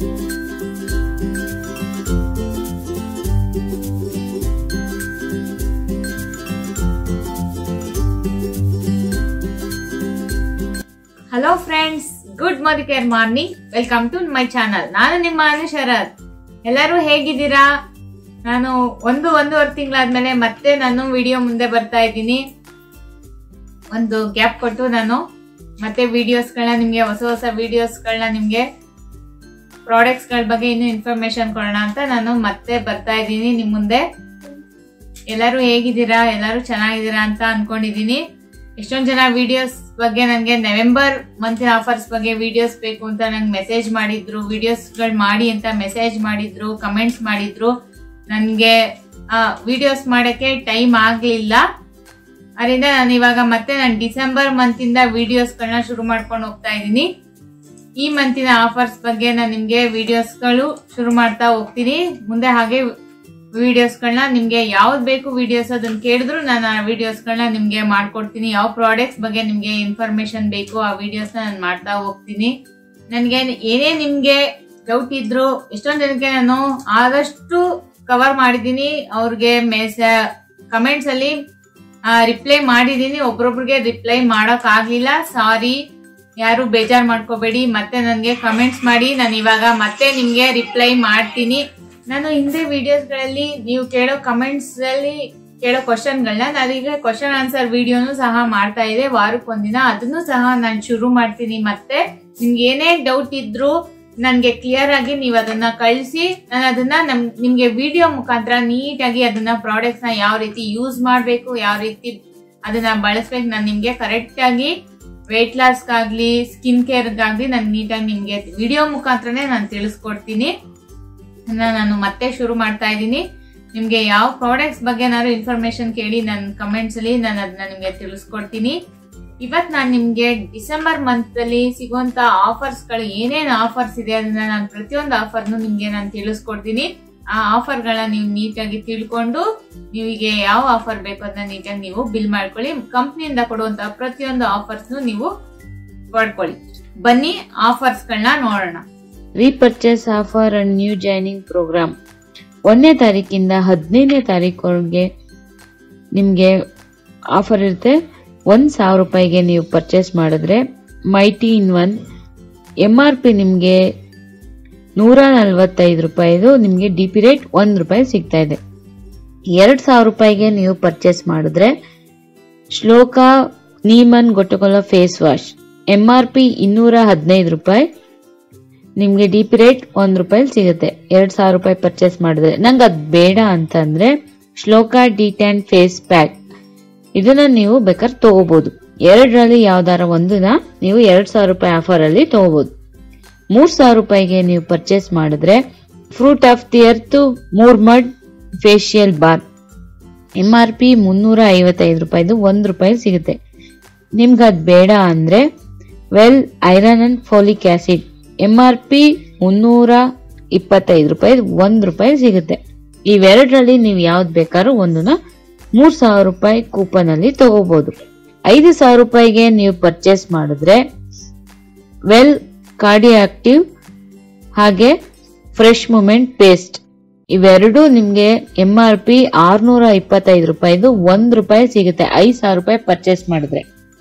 hello friends good care morning welcome to my channel ನಾನು ನಿಮ್ಮ ಅನು ಶರತ್ ಎಲ್ಲರೂ ಹೇಗಿದ್ದೀರಾ ನಾನು ಒಂದು ಒಂದೂವರೆ ತಿಂಗಳಾದ್ಮೇಲೆ ಮತ್ತೆ ನಾನು ವಿಡಿಯೋ ಮುಂದೆ ಬರ್ತಾ ಇದ್ದೀನಿ ಒಂದು ಗ್ಯಾಪ್ ಕೊಟ್ಟು ನಾನು ಮತ್ತೆ ವಿಡಿಯೋಸ್ಗಳನ್ನ ನಿಮಗೆ ಹೊಸ ಹೊಸ ವಿಡಿಯೋಸ್ಗಳನ್ನ ನಿಮಗೆ ಪ್ರಾಡಕ್ಟ್ಸ್ಗಳ ಬಗ್ಗೆ ಇನ್ನೂ ಇನ್ಫಾರ್ಮೇಶನ್ ಕೊಡೋಣ ಅಂತ ನಾನು ಮತ್ತೆ ಬರ್ತಾ ಇದ್ದೀನಿ ನಿಮ್ಮ ಮುಂದೆ ಎಲ್ಲರೂ ಹೇಗಿದ್ದೀರಾ ಎಲ್ಲರೂ ಚೆನ್ನಾಗಿದ್ದೀರಾ ಅಂತ ಅನ್ಕೊಂಡಿದ್ದೀನಿ ಎಷ್ಟೊಂದು ಜನ ವಿಡಿಯೋಸ್ ಬಗ್ಗೆ ನನಗೆ ನವೆಂಬರ್ ಮಂತಿನ ಆಫರ್ಸ್ ಬಗ್ಗೆ ವಿಡಿಯೋಸ್ ಬೇಕು ಅಂತ ನಂಗೆ ಮೆಸೇಜ್ ಮಾಡಿದ್ರು ವಿಡಿಯೋಸ್ಗಳು ಮಾಡಿ ಅಂತ ಮೆಸೇಜ್ ಮಾಡಿದ್ರು ಕಮೆಂಟ್ಸ್ ಮಾಡಿದ್ರು ನನಗೆ ವಿಡಿಯೋಸ್ ಮಾಡೋಕ್ಕೆ ಟೈಮ್ ಆಗಲಿಲ್ಲ ಅದರಿಂದ ನಾನು ಇವಾಗ ಮತ್ತೆ ನಾನು ಡಿಸೆಂಬರ್ ಮಂತಿಂದ ವಿಡಿಯೋಸ್ಗಳನ್ನ ಶುರು ಮಾಡ್ಕೊಂಡು ಹೋಗ್ತಾ ಇದ್ದೀನಿ ಈ ಮಂತಿನ ಆಫರ್ಸ್ ಬಗ್ಗೆ ನಾನು ನಿಮಗೆ ವಿಡಿಯೋಸ್ಗಳು ಶುರು ಮಾಡ್ತಾ ಹೋಗ್ತೀನಿ ಮುಂದೆ ಹಾಗೆ ವಿಡಿಯೋಸ್ಗಳನ್ನ ನಿಮ್ಗೆ ಯಾವ್ದು ಬೇಕು ವಿಡಿಯೋಸ್ ಅದನ್ನ ಕೇಳಿದ್ರು ನಾನು ಆ ವಿಡಿಯೋಸ್ಗಳನ್ನ ನಿಮ್ಗೆ ಮಾಡ್ಕೊಡ್ತೀನಿ ಯಾವ ಪ್ರಾಡಕ್ಟ್ಸ್ ಬಗ್ಗೆ ನಿಮ್ಗೆ ಇನ್ಫಾರ್ಮೇಶನ್ ಬೇಕು ಆ ವಿಡಿಯೋಸ್ನ ನಾನು ಮಾಡ್ತಾ ಹೋಗ್ತೀನಿ ನನಗೆ ಏನೇ ನಿಮ್ಗೆ ಡೌಟ್ ಇದ್ರು ಎಷ್ಟೊಂದು ಜನಕ್ಕೆ ನಾನು ಆದಷ್ಟು ಕವರ್ ಮಾಡಿದ್ದೀನಿ ಅವ್ರಿಗೆ ಮೆಸ ಕಮೆಂಟ್ಸ್ ಅಲ್ಲಿ ರಿಪ್ಲೈ ಮಾಡಿದ್ದೀನಿ ಒಬ್ರೊಬ್ರಿಗೆ ರಿಪ್ಲೈ ಮಾಡಕ್ ಆಗ್ಲಿಲ್ಲ ಸಾರಿ ಯಾರು ಬೇಜಾರ್ ಮಾಡ್ಕೋಬೇಡಿ ಮತ್ತೆ ನನಗೆ ಕಮೆಂಟ್ಸ್ ಮಾಡಿ ನಾನು ಇವಾಗ ಮತ್ತೆ ನಿಮ್ಗೆ ರಿಪ್ಲೈ ಮಾಡ್ತೀನಿ ನಾನು ಹಿಂದೆ ವಿಡಿಯೋಸ್ಗಳಲ್ಲಿ ನೀವು ಕೇಳೋ ಕಮೆಂಟ್ಸ್ ಅಲ್ಲಿ ಕೇಳೋ ಕ್ವಶನ್ಗಳನ್ನ ನಾನೀಗ ಕ್ವಶನ್ ಆನ್ಸರ್ ವಿಡಿಯೋನು ಸಹ ಮಾಡ್ತಾ ಇದೆ ವಾರಕ್ಕೊಂದಿನ ಅದನ್ನು ಸಹ ನಾನು ಶುರು ಮಾಡ್ತೀನಿ ಮತ್ತೆ ನಿಮ್ಗೆ ಏನೇ ಡೌಟ್ ಇದ್ರು ನನ್ಗೆ ಕ್ಲಿಯರ್ ಆಗಿ ನೀವು ಅದನ್ನ ಕಳಿಸಿ ನಾನು ಅದನ್ನ ನಮ್ ನಿಮ್ಗೆ ವಿಡಿಯೋ ಮುಖಾಂತರ ನೀಟಾಗಿ ಅದನ್ನ ಪ್ರಾಡಕ್ಟ್ಸ್ ನ ಯಾವ ರೀತಿ ಯೂಸ್ ಮಾಡಬೇಕು ಯಾವ ರೀತಿ ಅದನ್ನ ಬಳಸ್ಬೇಕು ನಾನು ನಿಮ್ಗೆ ಕರೆಕ್ಟ್ ಆಗಿ ವೆಯ್ಟ್ ಲಾಸ್ಗಾಗ್ಲಿ ಸ್ಕಿನ್ ಕೇರ್ಗಾಗ್ಲಿ ನಾನು ನೀಟಾಗಿ ನಿಮ್ಗೆ ವಿಡಿಯೋ ಮುಖಾಂತರನೇ ನಾನು ತಿಳಿಸ್ಕೊಡ್ತೀನಿ ಅದನ್ನ ನಾನು ಮತ್ತೆ ಶುರು ಮಾಡ್ತಾ ಇದ್ದೀನಿ ನಿಮ್ಗೆ ಯಾವ ಪ್ರಾಡಕ್ಟ್ಸ್ ಬಗ್ಗೆ ಏನಾದ್ರು ಇನ್ಫಾರ್ಮೇಶನ್ ಕೇಳಿ ನನ್ನ ಕಮೆಂಟ್ಸ್ ಅಲ್ಲಿ ನಾನು ಅದನ್ನ ನಿಮ್ಗೆ ತಿಳಿಸ್ಕೊಡ್ತೀನಿ ಇವತ್ ನಾನು ನಿಮ್ಗೆ ಡಿಸೆಂಬರ್ ಮಂತ್ ಅಲ್ಲಿ ಸಿಗುವಂತ ಆಫರ್ಸ್ ಗಳು ಏನೇನ್ ಆಫರ್ಸ್ ಇದೆ ಅದನ್ನ ನಾನು ಪ್ರತಿಯೊಂದು ಆಫರ್ನು ನಿಮ್ಗೆ ನಾನು ತಿಳಿಸ್ಕೊಡ್ತೀನಿ ಆ ಆಫರ್ಗಳನ್ನ ನೀವು ನೀಟಾಗಿ ತಿಳ್ಕೊಂಡು ನೀವಿಗೆ ಯಾವ ಆಫರ್ ಬೇಕು ಅದನ್ನ ನೀಟಾಗಿ ನೀವು ಬಿಲ್ ಮಾಡ್ಕೊಳ್ಳಿ ಕಂಪ್ನಿಯಿಂದ ಕೊಡುವಂತ ಪ್ರತಿಯೊಂದು ಆಫರ್ಸ್ನು ನೀವು ಪಡ್ಕೊಳ್ಳಿ ಬನ್ನಿ ಆಫರ್ಸ್ಗಳನ್ನ ನೋಡೋಣ repurchase offer and new joining programme ಒಂದನೇ ತಾರೀಕಿಂದ ಹದಿನೈದನೇ ತಾರೀಕುವರೆಗೆ ನಿಮಗೆ ಆಫರ್ ಇರುತ್ತೆ ಒಂದು ಸಾವಿರ ರೂಪಾಯಿಗೆ ನೀವು ಪರ್ಚೇಸ್ ಮಾಡಿದ್ರೆ mighty in one M R P ನಿಮಗೆ ನೂರ ನಲ್ವತ್ತೈದು ರೂಪಾಯಿದು ನಿಮಗೆ ಡಿ ಪಿ ರೇಟ್ ಒಂದು ರೂಪಾಯಿ ಸಿಗ್ತಾ ಇದೆ ಎರಡು ಸಾವಿರ ರೂಪಾಯಿಗೆ ನೀವು ಪರ್ಚೇಸ್ ಮಾಡಿದ್ರೆ ಶ್ಲೋಕ ನೀಮನ್ ಗೊಟ್ಟಕೊಲ face wash M R P ಇನ್ನೂರ ಹದಿನೈದು ರೂಪಾಯಿ ನಿಮ್ಗೆ ಡಿ ಪಿ ರೇಟ್ ಒಂದ್ ರೂಪಾಯಿ ಸಿಗುತ್ತೆ ಎರಡ್ ಸಾವಿರ ರೂಪಾಯಿ ಪರ್ಚೇಸ್ ಮಾಡಿದ್ರೆ ನಂಗೆ ಅದ್ ಬೇಡ ಅಂತಂದ್ರೆ ಶ್ಲೋಕ ಡಿ ಟ್ಯಾನ್ ಫೇಸ್ ಪ್ಯಾಕ್ ಇದನ್ನ ನೀವು ಬೇಕಾದ್ರೆ ತಗೋಬಹುದು ಎರಡರಲ್ಲಿ ಯಾವ್ದಾರ ಒಂದನ್ನ ನೀವು ಎರಡ್ ಸಾವಿರ ರೂಪಾಯಿ ಆಫರ್ ಅಲ್ಲಿ ತಗೋಬಹುದು ಮೂರ್ ಸಾವಿರ ರೂಪಾಯಿಗೆ ನೀವು ಪರ್ಚೇಸ್ ಮಾಡಿದ್ರೆ fruit of the earth moor mud facial bar M R P ಮುನ್ನೂರ ಐವತ್ತೈದು ರೂಪಾಯಿದು ಒಂದ್ ರೂಪಾಯಿ ಸಿಗುತ್ತೆ ನಿಮ್ಗೆ ಅದ್ ಬೇಡ ಅಂದ್ರೆ well iron and folic acid M R P ಮುನ್ನೂರ ಇಪ್ಪತ್ತೈದು ರೂಪಾಯಿ ಒಂದ್ ರೂಪಾಯಿ ಸಿಗುತ್ತೆ ಇವೆರಡರಲ್ಲಿ ನೀವು ಯಾವ್ದು ಬೇಕಾದ್ರೂ ಒಂದನ್ನ ಮೂರ್ ಸಾವಿರ ರೂಪಾಯಿ ಕೂಪನ್ ಅಲ್ಲಿ ತಗೋಬಹುದು ಐದು ಸಾವಿರ ರೂಪಾಯಿಗೆ ನೀವು ಪರ್ಚೇಸ್ ಮಾಡಿದ್ರೆ ವೆಲ್ ಕಾರ್ಡಿಯಾಕ್ಟಿವ್ ಹಾಗೆ ಫ್ರೆಶ್ ಮೂಮೆಂಟ್ ಪೇಸ್ಟ್ ಇವೆರಡು ನಿಮ್ಗೆ ಎಂ ಆರ್ ಪಿ ಆರ್ನೂರ ಇಪ್ಪತ್ತೈದು ರೂಪಾಯಿದು ಒಂದ್ ರೂಪಾಯಿ ಸಿಗುತ್ತೆ ಐದ್ ಸಾವಿರ ರೂಪಾಯಿ ಪರ್ಚೇಸ್ ಮಾಡಿದ್ರೆ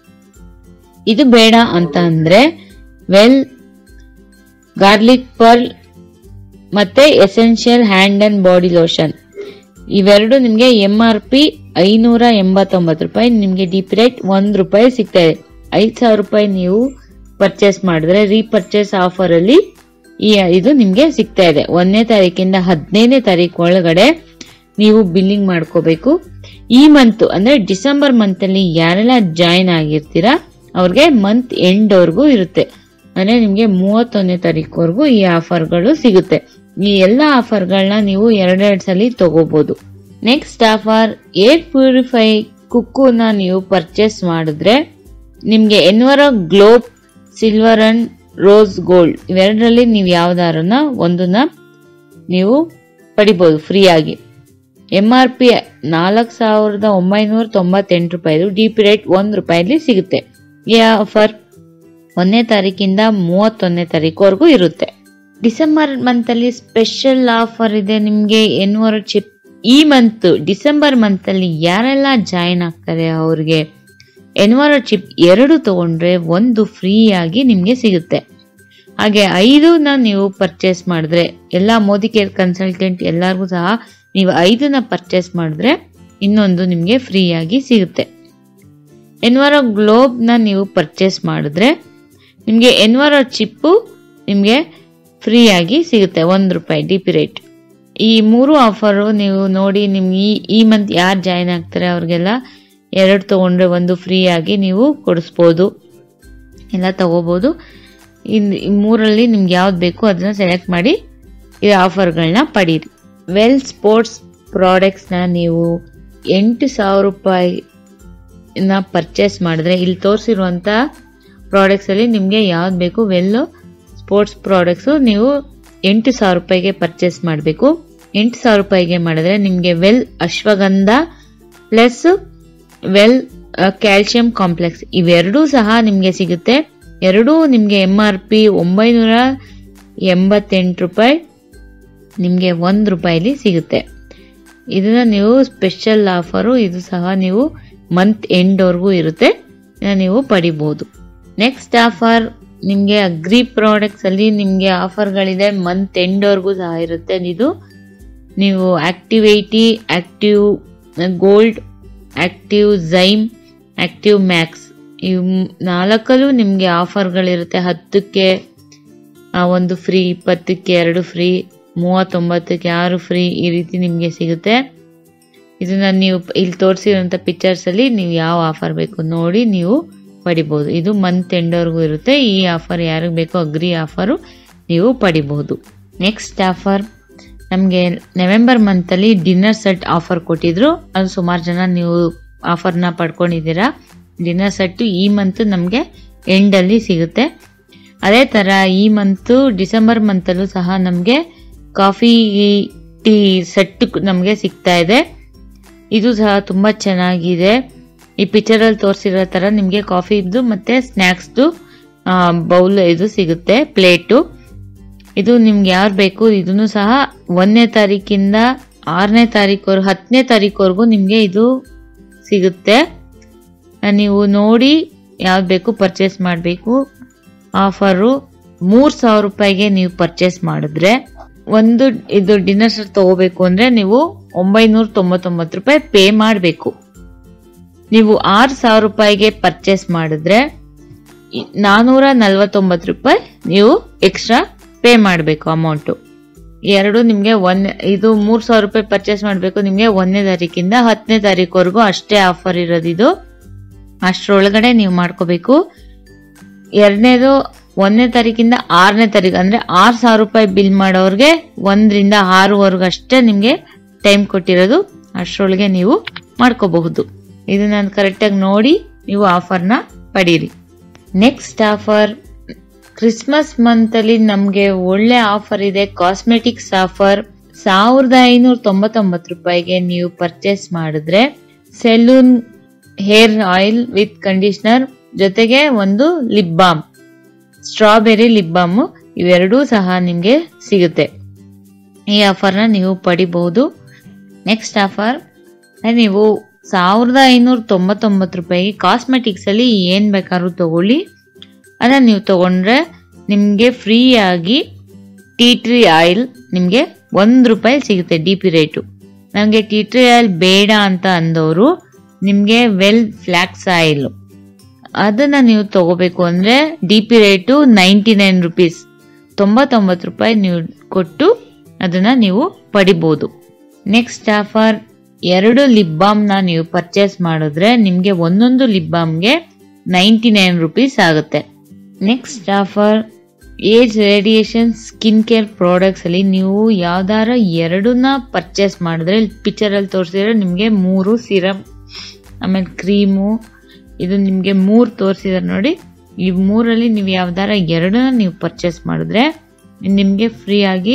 ಇದು ಬೇಡ ಅಂತ ಅಂದ್ರೆ ವೆಲ್ ಗಾರ್ಲಿಕ್ ಪರ್ಲ್ ಮತ್ತೆ essential hand and body lotion ಇವೆರಡು ನಿಮ್ಗೆ ಎಂ ಆರ್ ಪಿ ಐನೂರ ಎಂಬತ್ತೊಂಬತ್ತು ರೂಪಾಯಿ ನಿಮ್ಗೆ ಡಿಪ್ ರೇಟ್ ಒಂದ್ ರೂಪಾಯಿ ಸಿಗ್ತಾ ಇದೆ ಐದ್ ಸಾವಿರ ರೂಪಾಯಿ ನೀವು ಪರ್ಚೇಸ್ ಮಾಡಿದ್ರೆ ರೀಪರ್ಚೇಸ್ ಆಫರ್ ಅಲ್ಲಿ ಈ ಇದು ನಿಮ್ಗೆ ಸಿಗ್ತಾ ಇದೆ ಒಂದನೇ ತಾರೀಕಿಂದ ಹದಿನೈದನೇ ತಾರೀಕು ಒಳಗಡೆ ನೀವು ಬಿಲ್ಲಿಂಗ್ ಮಾಡ್ಕೋಬೇಕು ಈ ಮಂತ್ ಅಂದ್ರೆ ಡಿಸೆಂಬರ್ ಮಂತ್ ಅಲ್ಲಿ ಯಾರೆಲ್ಲ ಜಾಯಿನ್ ಆಗಿರ್ತೀರಾ ಅವ್ರಿಗೆ ಮಂತ್ ಎಂಡ್ ವರ್ಗೂ ಇರುತ್ತೆ ಅಂದ್ರೆ ನಿಮ್ಗೆ ಮೂವತ್ತೊಂದನೇ ತಾರೀಕುವರೆಗೂ ಈ ಆಫರ್ಗಳು ಸಿಗುತ್ತೆ ಈ ಎಲ್ಲ ಆಫರ್ಗಳನ್ನ ನೀವು ಎರಡೆರಡು ಸಲ ತಗೋಬಹುದು ನೆಕ್ಸ್ಟ್ ಆಫರ್ ಏರ್ ಪ್ಯೂರಿಫೈ ಕುಕ್ಕುನ ನೀವು ಪರ್ಚೇಸ್ ಮಾಡಿದ್ರೆ ನಿಮ್ಗೆ ಎನ್ವರ globe silver and rose gold ಇವೆರಡರಲ್ಲಿ ನೀವು ಯಾವ್ದಾರನ್ನ ಒಂದನ್ನ ನೀವು ಪಡಿಬಹುದು ಫ್ರೀ ಆಗಿ ಎಂ ಆರ್ ಪಿ ನಾಲ್ಕು ಸಾವಿರದ ಒಂಬೈನೂರ ತೊಂಬತ್ತೆಂಟು ರೂಪಾಯಿದು ಡಿ ಪಿ ರೇಟ್ ಒಂದ್ ರೂಪಾಯಿಲಿ ಸಿಗುತ್ತೆ ಈ ಆಫರ್ ಒಂದನೇ ತಾರೀಕಿಂದ ಮೂವತ್ತೊಂದನೇ ತಾರೀಕುವರೆಗೂ ಇರುತ್ತೆ ಡಿಸೆಂಬರ್ ಮಂತಲ್ಲಿ ಸ್ಪೆಷಲ್ ಆಫರ್ ಇದೆ ನಿಮಗೆ ಎನ್ವರ್ ಚಿಪ್ ಈ ಮಂತ್ ಡಿಸೆಂಬರ್ ಮಂತಲ್ಲಿ ಯಾರೆಲ್ಲ ಜಾಯಿನ್ ಆಗ್ತಾರೆ ಅವ್ರಿಗೆ ಎನ್ವರ ಚಿಪ್ ಎರಡು ತಗೊಂಡ್ರೆ ಒಂದು ಫ್ರೀ ಆಗಿ ನಿಮಗೆ ಸಿಗುತ್ತೆ ಹಾಗೆ ಐದನ್ನ ನೀವು ಪರ್ಚೇಸ್ ಮಾಡಿದ್ರೆ ಎಲ್ಲ ಮೋದಿ ಕೇರ್ ಕನ್ಸಲ್ಟೆಂಟ್ ಎಲ್ಲರಿಗೂ ಸಹ ನೀವು ಐದನ್ನ ಪರ್ಚೇಸ್ ಮಾಡಿದ್ರೆ ಇನ್ನೊಂದು ನಿಮಗೆ ಫ್ರೀ ಆಗಿ ಸಿಗುತ್ತೆ ಎನ್ವರ ಗ್ಲೋಬ್ನ ನೀವು ಪರ್ಚೇಸ್ ಮಾಡಿದ್ರೆ ನಿಮಗೆ ಎನ್ವರ ಚಿಪ್ಪು ನಿಮಗೆ ಫ್ರೀ ಆಗಿ ಸಿಗುತ್ತೆ ಒಂದು ರೂಪಾಯಿ ಡಿ ಪಿ ರೇಟ್ ಈ ಮೂರು ಆಫರು ನೀವು ನೋಡಿ ನಿಮ್ಗೆ ಈ ಈ ಮಂತ್ ಯಾರು ಜಾಯಿನ್ ಆಗ್ತಾರೆ ಅವ್ರಿಗೆಲ್ಲ ಎರಡು ತಗೊಂಡ್ರೆ ಒಂದು ಫ್ರೀ ಆಗಿ ನೀವು ಕೊಡಿಸ್ಬೋದು ಎಲ್ಲ ತಗೋಬೋದು ಇನ್ ಈ ಮೂರಲ್ಲಿ ನಿಮ್ಗೆ ಯಾವ್ದು ಬೇಕು ಅದನ್ನ ಸೆಲೆಕ್ಟ್ ಮಾಡಿ ಈ ಆಫರ್ಗಳನ್ನ ಪಡೀರಿ ವೆಲ್ ಸ್ಪೋರ್ಟ್ಸ್ ಪ್ರಾಡಕ್ಟ್ಸ್ನ ನೀವು ಎಂಟು ಸಾವಿರ ರೂಪಾಯಿನ ಪರ್ಚೇಸ್ ಮಾಡಿದ್ರೆ ಇಲ್ಲಿ ತೋರಿಸಿರುವಂಥ ಪ್ರಾಡಕ್ಟ್ಸಲ್ಲಿ ನಿಮಗೆ ಯಾವ್ದು ಬೇಕು ವೆಲ್ ಸ್ಪೋರ್ಟ್ಸ್ ಪ್ರಾಡಕ್ಟ್ಸು ನೀವು ಎಂಟು ಸಾವಿರ ರೂಪಾಯಿಗೆ ಪರ್ಚೇಸ್ ಮಾಡಬೇಕು ಎಂಟು ಸಾವಿರ ರೂಪಾಯಿಗೆ ಮಾಡಿದ್ರೆ ನಿಮಗೆ well ashwagandha plus well calcium complex ಇವೆರಡೂ ಸಹ ನಿಮಗೆ ಸಿಗುತ್ತೆ ಎರಡೂ ನಿಮಗೆ ಎಮ್ ಆರ್ ಪಿ ಒಂಬೈನೂರ ಎಂಬತ್ತೆಂಟು ರೂಪಾಯಿ ನಿಮಗೆ ಒಂದು ರೂಪಾಯಿಲಿ ಸಿಗುತ್ತೆ ಇದನ್ನ ನೀವು ಸ್ಪೆಷಲ್ ಆಫರು ಇದು ಸಹ ನೀವು ಮಂತ್ ಎಂಡ್ವರೆಗೂ ಇರುತ್ತೆ ಇದನ್ನ ನೀವು ಪಡಿಬೋದು ನೆಕ್ಸ್ಟ್ ಆಫರ್ ನಿಮಗೆ ಅಗ್ರಿ ಪ್ರಾಡಕ್ಟ್ಸ್ ಅಲ್ಲಿ ನಿಮಗೆ ಆಫರ್ಗಳಿದೆ ಮಂತ್ ಎಂಡ್ವರೆಗೂ ಸಹ ಇರುತ್ತೆ ಇದು ನೀವು ಆಕ್ಟಿವೇಟಿ active gold active zyme active max ಇವು ನಾಲ್ಕಲ್ಲೂ ನಿಮಗೆ ಆಫರ್ಗಳಿರುತ್ತೆ ಹತ್ತಕ್ಕೆ ಆ, ಒಂದು ಫ್ರೀ ಇಪ್ಪತ್ತಕ್ಕೆ ಎರಡು ಫ್ರೀ ಮೂವತ್ತೊಂಬತ್ತಕ್ಕೆ ಆರು ಫ್ರೀ ಈ ರೀತಿ ನಿಮಗೆ ಸಿಗುತ್ತೆ ಇದನ್ನ ನೀವು ಇಲ್ಲಿ ತೋರಿಸಿರುವಂಥ ಪಿಕ್ಚರ್ಸಲ್ಲಿ ನೀವು ಯಾವ ಆಫರ್ ಬೇಕು ನೋಡಿ ನೀವು ಪಡಿಬೋದು ಇದು ಮಂತ್ ಎಂಡ್ವರೆಗೂ ಇರುತ್ತೆ ಈ ಆಫರ್ ಯಾರಿಗೆ ಬೇಕೋ ಅಗ್ರಿ ಆಫರು ನೀವು ಪಡಿಬಹುದು ನೆಕ್ಸ್ಟ್ ಆಫರ್ ನಮಗೆ ನವೆಂಬರ್ ಮಂತಲ್ಲಿ ಡಿನ್ನರ್ ಸೆಟ್ ಆಫರ್ ಕೊಟ್ಟಿದ್ರು ಅದು ಸುಮಾರು ಜನ ನೀವು ಆಫರ್ನ ಪಡ್ಕೊಂಡಿದ್ದೀರಾ ಡಿನ್ನರ್ ಸೆಟ್ ಈ ಮಂತ್ ನಮಗೆ ಎಂಡಲ್ಲಿ ಸಿಗುತ್ತೆ ಅದೇ ಥರ ಈ ಮಂತು ಡಿಸೆಂಬರ್ ಮಂತಲ್ಲೂ ಸಹ ನಮಗೆ ಕಾಫಿ ಟೀ ಸೆಟ್ ನಮಗೆ ಸಿಗ್ತಾ ಇದೆ ಇದು ಸಹ ತುಂಬ ಚೆನ್ನಾಗಿದೆ ಈ ಪಿಕ್ಚರಲ್ಲಿ ತೋರಿಸಿರೋ ಥರ ನಿಮಗೆ ಕಾಫಿದು ಮತ್ತು ಸ್ನ್ಯಾಕ್ಸ್ದು ಬೌಲ್ ಇದು ಸಿಗುತ್ತೆ ಪ್ಲೇಟು ಇದು ನಿಮ್ಗೆ ಯಾರು ಬೇಕು ಇದನ್ನು ಸಹ ಒಂದನೇ ತಾರೀಕಿಂದ ಆರನೇ ತಾರೀಕುವರೆಗೂ ಹತ್ತನೇ ತಾರೀಕುವರೆಗೂ ನಿಮಗೆ ಇದು ಸಿಗುತ್ತೆ ಆ, ನೀವು ನೋಡಿ ಯಾವ್ದು ಬೇಕು ಪರ್ಚೇಸ್ ಮಾಡಬೇಕು ಆಫರು ಮೂರು ಸಾವಿರ ರೂಪಾಯಿಗೆ ನೀವು ಪರ್ಚೇಸ್ ಮಾಡಿದ್ರೆ ಒಂದು ಇದು ಡಿನ್ನರ್ ಸೆಟ್ ತಗೋಬೇಕು ಅಂದ್ರೆ ನೀವು ಒಂಬೈನೂರ ತೊಂಬತ್ತೊಂಬತ್ತು ರೂಪಾಯಿ ಪೇ ಮಾಡಬೇಕು ನೀವು ಆರು ಸಾವಿರ ರೂಪಾಯಿಗೆ ಪರ್ಚೇಸ್ ಮಾಡಿದ್ರೆ ಈ- ನಾನೂರ ನಲ್ವತ್ತೊಂಬತ್ತು ರೂಪಾಯಿ ನೀವು ಎಕ್ಸ್ಟ್ರಾ ಪೇ ಮಾಡಬೇಕು ಅಮೌಂಟು ಎರಡು ನಿಮಗೆ ಒಂದ್ ಇದು ಮೂರು ಸಾವಿರ ರೂಪಾಯಿ ಪರ್ಚೇಸ್ ಮಾಡಬೇಕು ನಿಮಗೆ ಒಂದನೇ ತಾರೀಕಿಂದ ಹತ್ತನೇ ತಾರೀಕುವರೆಗೂ ಅಷ್ಟೇ ಆಫರ್ ಇರೋದಿದು ಅಷ್ಟರೊಳಗಡೆ ನೀವು ಮಾಡ್ಕೋಬೇಕು ಎರಡನೇದು ಒಂದನೇ ತಾರೀಕಿಂದ ಆರನೇ ತಾರೀಕು ಅಂದ್ರೆ ಆರು ಸಾವಿರ ರೂಪಾಯಿ ಬಿಲ್ ಮಾಡೋರ್ಗೆ ಒಂದರಿಂದ ಆರುವರೆಗೂ ಅಷ್ಟೇ ನಿಮಗೆ ಟೈಮ್ ಕೊಟ್ಟಿರೋದು ಅಷ್ಟರೊಳಗೆ ನೀವು ಮಾಡ್ಕೋಬಹುದು ಇದನ್ನ ಕರೆಕ್ಟಾಗಿ ನೋಡಿ ನೀವು ಆಫರ್ನ ಪಡೀರಿ ನೆಕ್ಸ್ಟ್ ಆಫರ್ ಕ್ರಿಸ್ಮಸ್ ಮಂತ್ ಅಲ್ಲಿ ನಮ್ಗೆ ಒಳ್ಳೆ ಆಫರ್ ಇದೆ ಕಾಸ್ಮೆಟಿಕ್ಸ್ ಆಫರ್ ಸಾವಿರದ ಐನೂರ ತೊಂಬತ್ತೊಂಬತ್ತು ರೂಪಾಯಿಗೆ ನೀವು ಪರ್ಚೇಸ್ ಮಾಡಿದ್ರೆ salon hair oil with conditioner ಜೊತೆಗೆ ಒಂದು lip balm strawberry lip balm ಇವೆರಡೂ ಸಹ ನಿಮಗೆ ಸಿಗುತ್ತೆ ಈ ಆಫರ್ನ ನೀವು ಪಡಿಬಹುದು ನೆಕ್ಸ್ಟ್ ಆಫರ್ ನೀವು ಸಾವಿರದ ಐನೂರ ತೊಂಬತ್ತೊಂಬತ್ತು ರೂಪಾಯಿಗೆ ಕಾಸ್ಮೆಟಿಕ್ಸ್ ಅಲ್ಲಿ ಏನ್ ಬೇಕಾದ್ರೂ ತಗೊಳ್ಳಿ ಅದನ್ನ ನೀವು ತಗೊಂಡ್ರೆ ನಿಮಗೆ ಫ್ರೀ ಆಗಿ ಟೀ ಟ್ರೀ ಆಯಿಲ್ ನಿಮಗೆ ಒಂದು ರೂಪಾಯಿ ಸಿಗುತ್ತೆ ಡಿ ಪಿ ರೇಟು ನಮಗೆ ಟೀ ಟ್ರೀ ಆಯಿಲ್ ಬೇಡ ಅಂತ ಅಂದವರು ನಿಮಗೆ ವೆಲ್ ಫ್ಲಾಕ್ಸ್ ಆಯಿಲ್ ಅದನ್ನ ನೀವು ತಗೋಬೇಕು ಅಂದ್ರೆ D P rate ninety nine rupees ತೊಂಬತ್ತೊಂಬತ್ತು ರೂಪಾಯಿ ನೀವು ಕೊಟ್ಟು ಅದನ್ನ ನೀವು ಪಡಿಬೋದು ನೆಕ್ಸ್ಟ್ ಆಫರ್ ಎರಡು ಲಿಪ್ ಬಾಮ್ನ ನೀವು ಪರ್ಚೇಸ್ ಮಾಡಿದ್ರೆ ನಿಮಗೆ ಒಂದೊಂದು ಲಿಪ್ ಬಾಮ್ಗೆ ನೈಂಟಿ ನೈನ್ ರುಪೀಸ್ ಆಗುತ್ತೆ next offer age radiation skin care products ಅಲ್ಲಿ ನೀವು ಯಾವ್ದಾರ ಎರಡನ್ನ ಪರ್ಚೇಸ್ ಮಾಡಿದ್ರೆ ಪಿಕ್ಚರ್ ಅಲ್ಲಿ ತೋರಿಸಿದ್ರೆ ನಿಮಗೆ ಮೂರು ಸಿರಮ್ ಆಮೇಲೆ ಕ್ರೀಮು ಇದು ನಿಮಗೆ ಮೂರು ತೋರಿಸಿದಾರೆ ನೋಡಿ ಈ ಮೂರಲ್ಲಿ ನೀವು ಯಾವ್ದಾರ ಎರಡನ್ನ ನೀವು ಪರ್ಚೇಸ್ ಮಾಡಿದ್ರೆ ನಿಮಗೆ ಫ್ರೀ ಆಗಿ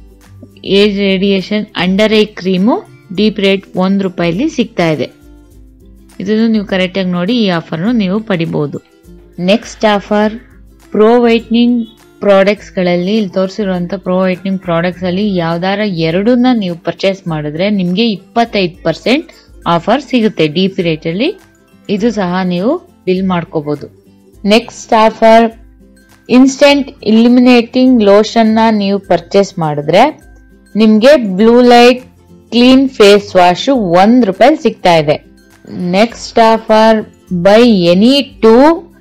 age radiation under eye cream D P rate ಒಂದು ರೂಪಾಯಿಲಿ ಸಿಗ್ತಾ ಇದೆ ಇದನ್ನು ನೀವು ಕರೆಕ್ಟಾಗಿ ನೋಡಿ ಈ ಆಫರ್ನು ನೀವು ಪಡಿಬಹುದು next offer pro whitening products ಗಳಲ್ಲಿ ಇಲ್ಲಿ ತೋರಿಸಿರುವಂತ ಪ್ರೋ ವೈಟ್ನಿಂಗ್ ಪ್ರಾಡಕ್ಟ್ಸ್ ಅಲ್ಲಿ ಯಾವ್ದಾರ ಎರಡನ್ನ ನೀವು ಪರ್ಚೇಸ್ ಮಾಡಿದ್ರೆ ನಿಮ್ಗೆ ಇಪ್ಪತ್ತೈದು ಪರ್ಸೆಂಟ್ ಆಫರ್ ಸಿಗುತ್ತೆ ಡಿ ಪಿ ರೇಟ್ ಅಲ್ಲಿ ಇದು ಸಹ ನೀವು ಬಿಲ್ ಮಾಡ್ಕೋಬಹುದು next offer instant illuminating lotion ನ ನೀವು ಪರ್ಚೇಸ್ ಮಾಡಿದ್ರೆ ನಿಮ್ಗೆ blue light clean face wash ಒಂದ್ ರೂಪಾಯಿ ಸಿಗ್ತಾ ಇದೆ next offer buy any two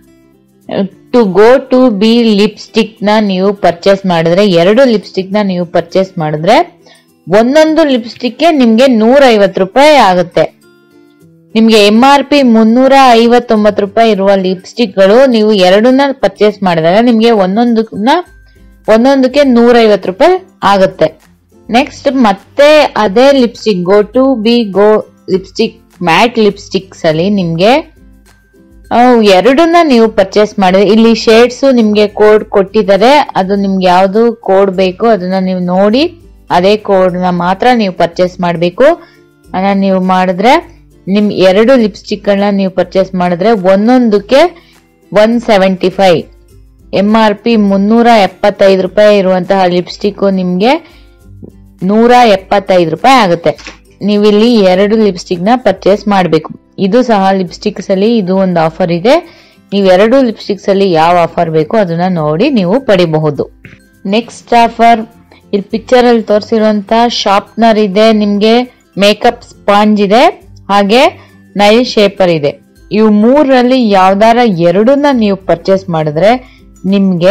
to go to be lipstick ನ ನೀವು ಪರ್ಚೇಸ್ ಮಾಡಿದ್ರೆ ಎರಡು ಲಿಪ್ಸ್ಟಿಕ್ ನ ನೀವು ಪರ್ಚೇಸ್ ಮಾಡಿದ್ರೆ ಒಂದೊಂದು ಲಿಪ್ಸ್ಟಿಕ್ ಗೆ ನಿಮ್ಗೆ ನೂರ ಐವತ್ತು ರೂಪಾಯಿ ಆಗುತ್ತೆ ನಿಮ್ಗೆ ಎಂ ಆರ್ ಪಿ ಮುನ್ನೂರ ಐವತ್ತೊಂಬತ್ತು ರೂಪಾಯಿ ಇರುವ ಲಿಪ್ಸ್ಟಿಕ್ ಗಳು ನೀವು ಎರಡನ್ನ ಪರ್ಚೇಸ್ ಮಾಡಿದಾಗ ನಿಮ್ಗೆ ಒಂದೊಂದನ್ನ ಒಂದೊಂದಕ್ಕೆ ನೂರ ಐವತ್ತು ರೂಪಾಯಿ ಆಗುತ್ತೆ ನೆಕ್ಸ್ಟ್ ಮತ್ತೆ ಅದೇ lipstick go to be go lipstick matte lipsticks ಅಲ್ಲಿ ನಿಮ್ಗೆ ಅವು ಎರಡನ್ನ ನೀವು ಪರ್ಚೇಸ್ ಮಾಡಿದ್ರೆ ಇಲ್ಲಿ ಶೇಡ್ಸ್ ನಿಮ್ಗೆ ಕೋಡ್ ಕೊಟ್ಟಿದ್ದಾರೆ ಅದು ನಿಮ್ಗೆ ಯಾವ್ದು ಕೋಡ್ ಬೇಕು ಅದನ್ನ ನೀವು ನೋಡಿ ಅದೇ ಕೋಡ್ ನ ಮಾತ್ರ ನೀವು ಪರ್ಚೇಸ್ ಮಾಡಬೇಕು ಅದನ್ನ ನೀವು ಮಾಡಿದ್ರೆ ನಿಮ್ ಎರಡು ಲಿಪ್ಸ್ಟಿಕ್ ಗಳನ್ನ ನೀವು ಪರ್ಚೇಸ್ ಮಾಡಿದ್ರೆ ಒಂದೊಂದಕ್ಕೆ one seventy five M R P ಮುನ್ನೂರ ಎಪ್ಪತ್ತೈದು ರೂಪಾಯಿ ಇರುವಂತಹ ಲಿಪ್ಸ್ಟಿಕ್ ನಿಮ್ಗೆ ನೂರ ಎಪ್ಪತ್ತೈದು ರೂಪಾಯಿ ಆಗುತ್ತೆ ನೀವಿಲ್ಲಿ ಎರಡು ಲಿಪ್ಸ್ಟಿಕ್ ನ ಪರ್ಚೇಸ್ ಮಾಡಬೇಕು ಇದು ಸಹ ಲಿಪ್ಸ್ಟಿಕ್ಸ್ ಅಲ್ಲಿ ಇದು ಒಂದು ಆಫರ್ ಇದೆ ನೀವು ಎರಡು ಲಿಪ್ಸ್ಟಿಕ್ಸ್ ಅಲ್ಲಿ ಯಾವ ಆಫರ್ ಬೇಕು ಅದನ್ನ ನೋಡಿ ನೀವು ಪಡಿಬಹುದು ನೆಕ್ಸ್ಟ್ ಆಫರ್ ಇಲ್ಲಿ ಪಿಕ್ಚರ್ ಅಲ್ಲಿ ತೋರಿಸಿರುವಂತ ಶಾರ್ಪ್ನರ್ ಇದೆ ನಿಮ್ಗೆ ಮೇಕಪ್ ಸ್ಪಾಂಜ್ ಇದೆ ಹಾಗೆ ನೈಲ್ ಶೇಪರ್ ಇದೆ ಇವು ಮೂರಲ್ಲಿ ಯಾವ್ದಾರ ಎರಡನ್ನ ನೀವು ಪರ್ಚೇಸ್ ಮಾಡಿದ್ರೆ ನಿಮ್ಗೆ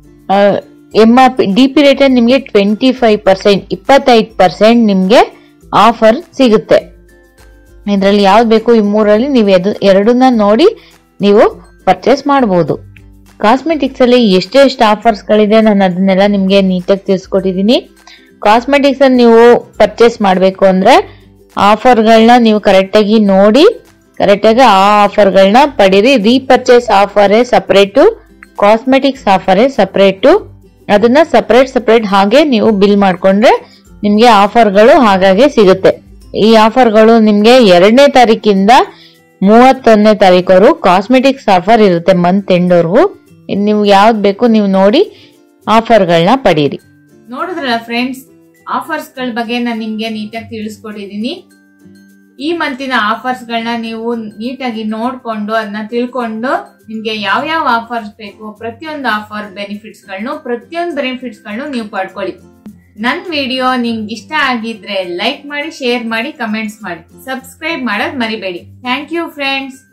M R P D P rate ನಿಮ್ಗೆ ಟ್ವೆಂಟಿ ಫೈವ್ ಪರ್ಸೆಂಟ್ ಇಪ್ಪತ್ತೈದು ಪರ್ಸೆಂಟ್ ನಿಮ್ಗೆ ಆಫರ್ ಸಿಗುತ್ತೆ ಇದರಲ್ಲಿ ಯಾವ್ದು ಬೇಕು ಈ ಮೂರಲ್ಲಿ ನೀವು ಎದು ಎರಡನ್ನ ನೋಡಿ ನೀವು ಪರ್ಚೇಸ್ ಮಾಡಬಹುದು ಕಾಸ್ಮೆಟಿಕ್ಸ್ ಅಲ್ಲಿ ಎಷ್ಟೆಷ್ಟು ಆಫರ್ಸ್ ಗಳಿದೆ ನಾನು ಅದನ್ನೆಲ್ಲ ನಿಮ್ಗೆ ನೀಟಾಗಿ ತಿಳಿಸ್ಕೊಟ್ಟಿದ್ದೀನಿ ಕಾಸ್ಮೆಟಿಕ್ಸ್ ಅಲ್ಲಿ ನೀವು ಪರ್ಚೇಸ್ ಮಾಡಬೇಕು ಅಂದ್ರೆ ಆಫರ್ಗಳನ್ನ ನೀವು ಕರೆಕ್ಟಾಗಿ ನೋಡಿ ಕರೆಕ್ಟಾಗಿ ಆ ಆಫರ್ಗಳನ್ನ ಪಡೀರಿ ರೀಪರ್ಚೇಸ್ ಆಫರೇ ಸಪರೇಟು ಕಾಸ್ಮೆಟಿಕ್ಸ್ ಆಫರೇ ಸಪರೇಟು ಅದನ್ನ ಸಪರೇಟ್ ಸಪರೇಟ್ ಹಾಗೆ ನೀವು ಬಿಲ್ ಮಾಡ್ಕೊಂಡ್ರೆ ನಿಮ್ಗೆ ಆಫರ್ಗಳು ಹಾಗಾಗಿ ಸಿಗುತ್ತೆ ಈ ಆಫರ್ಗಳು ನಿಮ್ಗೆ ಎರಡನೇ ತಾರೀಕಿಂದ ಮೂವತ್ತೊಂದನೇ ತಾರೀಕುವರೆಗೂ ಕಾಸ್ಮೆಟಿಕ್ಸ್ ಆಫರ್ ಇರುತ್ತೆ ಮಂತ್ ಎಂಡ್ವರೆಗೂ ನಿಮ್ಗೆ ಯಾವ್ದು ಬೇಕು ನೀವು ನೋಡಿ ಆಫರ್ಗಳನ್ನ ಪಡೀರಿ ನೋಡಿದ್ರಲ್ಲ ಫ್ರೆಂಡ್ಸ್ ಆಫರ್ಸ್ ಗಳ ಬಗ್ಗೆ ನಾನು ನಿಮ್ಗೆ ನೀಟಾಗಿ ತಿಳಿಸ್ಕೊಟ್ಟಿದೀನಿ ಈ ಮಂತಿನ ಆಫರ್ಸ್ ಗಳನ್ನ ನೀವು ನೀಟಾಗಿ ನೋಡ್ಕೊಂಡು ಅದನ್ನ ತಿಳ್ಕೊಂಡು ನಿಮ್ಗೆ ಯಾವ ಯಾವ ಆಫರ್ಸ್ ಬೇಕು ಪ್ರತಿಯೊಂದು ಆಫರ್ ಬೆನಿಫಿಟ್ಸ್ ಗಳನ್ನು ಪ್ರತಿಯೊಂದು ಬೆನಿಫಿಟ್ಸ್ ಗಳನ್ನು ನೀವು ಪಡ್ಕೊಳ್ಳಿ ನನ್ ವಿಡಿಯೋ ನಿಮ್ಗೆ ಇಷ್ಟ ಆಗಿದ್ರೆ ಲೈಕ್ ಮಾಡಿ ಶೇರ್ ಮಾಡಿ ಕಮೆಂಟ್ಸ್ ಮಾಡಿ ಸಬ್ಸ್ಕ್ರೈಬ್ ಮಾಡೋದ್ ಮರಿಬೇಡಿ ಥ್ಯಾಂಕ್ ಯು ಫ್ರೆಂಡ್ಸ್